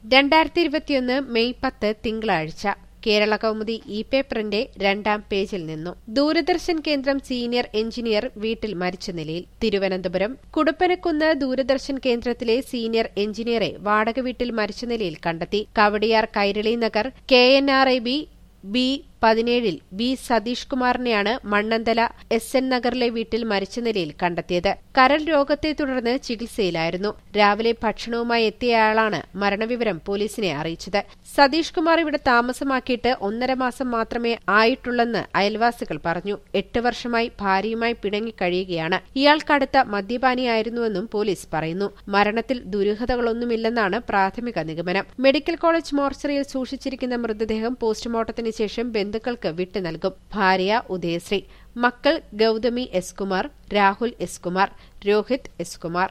രണ്ടായിരത്തി ഇരുപത്തിയൊന്ന് മെയ് പത്ത് തിങ്കളാഴ്ച കേരള കൗമുദി ഇ പേപ്പറിന്റെ രണ്ടാം പേജിൽ നിന്നു ദൂരദർശൻ കേന്ദ്രം സീനിയർ എഞ്ചിനീയർ വീട്ടിൽ മരിച്ച നിലയിൽ തിരുവനന്തപുരം കുടുപ്പനക്കുന്ന് ദൂരദർശൻ കേന്ദ്രത്തിലെ സീനിയർ എഞ്ചിനീയറെ വാടക വീട്ടിൽ മരിച്ച നിലയിൽ കണ്ടെത്തി Kowdiar Kairali Nagar K N R I B B പതിനേഴിൽ ബി സതീഷ് കുമാറിനെയാണ് മണ്ണന്തല എസ് എൻ നഗറിലെ വീട്ടിൽ മരിച്ച നിലയിൽ കണ്ടെത്തിയത് കരൾ രോഗത്തെ തുടർന്ന് ചികിത്സയിലായിരുന്നു രാവിലെ ഭക്ഷണവുമായി എത്തിയയാളാണ് മരണവിവരം പോലീസിനെ അറിയിച്ചത് സതീഷ് കുമാർ ഇവിടെ താമസമാക്കിയിട്ട് ഒന്നര മാസം മാത്രമേ ആയിട്ടുള്ളെന്ന് അയൽവാസികൾ പറഞ്ഞു എട്ട് വർഷമായി ഭാര്യയുമായി പിണങ്ങി കഴിയുകയാണ് ഇയാൾ കടുത്ത മദ്യപാനിയായിരുന്നുവെന്നും പോലീസ് പറയുന്നു മരണത്തിൽ ദുരൂഹതകളൊന്നുമില്ലെന്നാണ് പ്രാഥമിക നിഗമനം മെഡിക്കൽ കോളേജ് മോർച്ചറിയിൽ സൂക്ഷിച്ചിരിക്കുന്ന മൃതദേഹം പോസ്റ്റ്മോർട്ടത്തിന് ശേഷം ബന്ധുക്കൾക്ക് വിട്ടു നൽകും ഭാര്യ ഉദയശ്രീ മക്കൾ Gauthami S Kumar Rahul S Kumar Rohit S Kumar